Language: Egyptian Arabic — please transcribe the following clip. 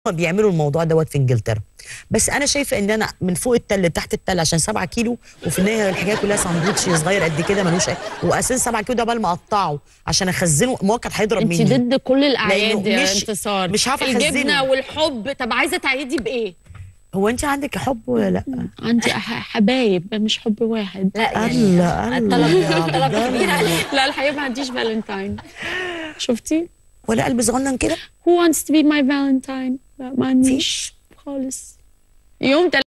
هم بيعملوا الموضوع دوت في انجلترا بس انا شايفه ان انا من فوق التل لتحت التل عشان 7 كيلو وفي النهايه الحكايه كلها ساندوتش صغير قد كده ملوش أي- واساسا 7 كيلو ده بقى ما اقطعه عشان اخزنه ما هو كان هيضرب انت مني ضد كل الاعياد لأنه يا مش- انتصار مش عارفة الجبنه أخزنه. والحب طب عايزه تعيدي بايه هو انت عندك حب ولا لا؟ عندي أح- حبايب مش حب واحد لا يعني الله الطلب الله الطلب الله. كبير عليه لا الحقيقه ما عنديش فالنتاين شفتي ولا قلب صغنن كده who wants to be my valentine لا ما عنديش خالص يوم